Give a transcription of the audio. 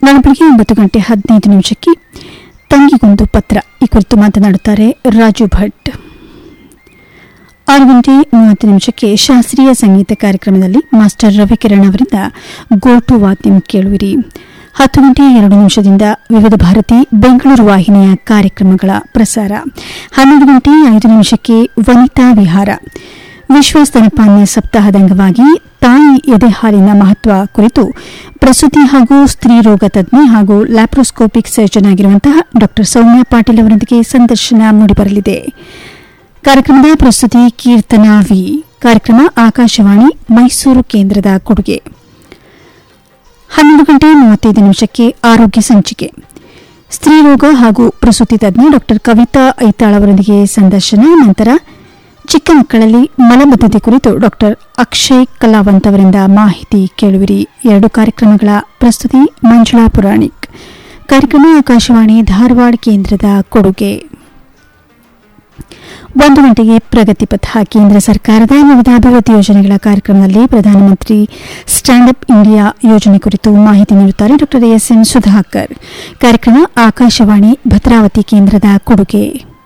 ನಾಳೆ ಬೆಳಗ್ಗೆ ಒಂಬತ್ತು ಗಂಟೆ ಹದಿನೈದು ನಿಮಿಷಕ್ಕೆ ತಂಗಿಗೊಂದು ಪತ್ರ ಈ ಕುರಿತು ಮಾತನಾಡುತ್ತಾರೆ ರಾಜು ಭಟ್ ಆರು ಗಂಟೆ ಮೂವತ್ತು ನಿಮಿಷಕ್ಕೆ ಶಾಸ್ತ್ರೀಯ ಸಂಗೀತ ಕಾರ್ಯಕ್ರಮದಲ್ಲಿ ಮಾಸ್ಟರ್ ರವಿಕಿರಣ್ ಅವರಿಂದ ಗೋಟು ವಾದ್ಯಂ ಕೇಳುವಿರಿ ಹತ್ತು ಗಂಟೆ ಎರಡು ನಿಮಿಷದಿಂದ ವಿವಿಧ ಭಾರತಿ ಬೆಂಗಳೂರು ವಾಹಿನಿಯ ಕಾರ್ಯಕ್ರಮಗಳ ಪ್ರಸಾರ ಹನ್ನೆರಡು ಗಂಟೆ ಐದು ನಿಮಿಷಕ್ಕೆ ವನಿತಾ ವಿಹಾರ ವಿಶ್ವ ಸ್ತನಪಾನ ಸಪ್ತಾಹದ ಅಂಗವಾಗಿ ತಾಯಿ ಎದೆ ಹಾಲಿನ ಮಹತ್ವ ಕುರಿತು ಪ್ರಸೂತಿ ಹಾಗೂ ಸ್ತ್ರೀ ರೋಗ ತಜ್ಞೆ ಹಾಗೂ ಲ್ಯಾಪ್ರೋಸ್ಕೋಪಿಕ್ ಸರ್ಜನ್ ಆಗಿರುವಂತಹ ಡಾ ಸೌಮ್ಯ ಪಾಟೀಲ್ ಅವರೊಂದಿಗೆ ಸಂದರ್ಶನ ಮೂಡಿಬರಲಿದೆ ಕಾರ್ಯಕ್ರಮದ ಪ್ರಸ್ತುತಿ ಕೀರ್ತನಾ ವಿ ಕಾರ್ಯಕ್ರಮ ಆಕಾಶವಾಣಿ ಮೈಸೂರು ಕೇಂದ್ರದ ಕೊಡುಗೆ ಹನ್ನೆರಡು ಗಂಟೆ ಮೂವತ್ತೈದು ನಿಮಿಷಕ್ಕೆ ಆರೋಗ್ಯ ಸಂಚಿಕೆ ಸ್ತ್ರೀರೋಗ ಹಾಗೂ ಪ್ರಸೂತಿ ತಜ್ಞೆ ಡಾ ಕವಿತಾ ಐತಾಳ್ ಅವರೊಂದಿಗೆ ಸಂದರ್ಶನ ನಂತರ ಚಿಕ್ಕ ಮಕ್ಕಳಲ್ಲಿ ಮಲಬದ್ಧತೆ ಕುರಿತು ಡಾ ಅಕ್ಷಯ್ ಕಲಾವಂತ್ ಅವರಿಂದ ಮಾಹಿತಿ ಕೇಳುವಿರಿ ಎರಡು ಕಾರ್ಯಕ್ರಮಗಳ ಪ್ರಸ್ತುತಿ ಮಂಜುಳಾ ಪುರಾಣಿಕ್ ಕಾರ್ಯಕ್ರಮ ಆಕಾಶವಾಣಿ ಧಾರವಾಡ ಕೇಂದ್ರದ ಕೊಡುಗೆ ಒಂದು ಗಂಟೆಗೆ ಪ್ರಗತಿ ಪಥ ಕೇಂದ್ರ ಸರ್ಕಾರದ ವಿವಿಧ ಅಭಿವೃದ್ಧಿ ಯೋಜನೆಗಳ ಕಾರ್ಯಕ್ರಮದಲ್ಲಿ ಪ್ರಧಾನಮಂತ್ರಿ ಸ್ಟ್ಯಾಂಡ್ ಅಪ್ ಇಂಡಿಯಾ ಯೋಜನೆ ಕುರಿತು ಮಾಹಿತಿ ನೀಡುತ್ತಾರೆ ಡಾ ಎಸ್ ಎನ್ ಸುಧಾಕರ್ ಕಾರ್ಯಕ್ರಮ ಆಕಾಶವಾಣಿ ಭದ್ರಾವತಿ ಕೇಂದ್ರದ ಕೊಡುಗೆ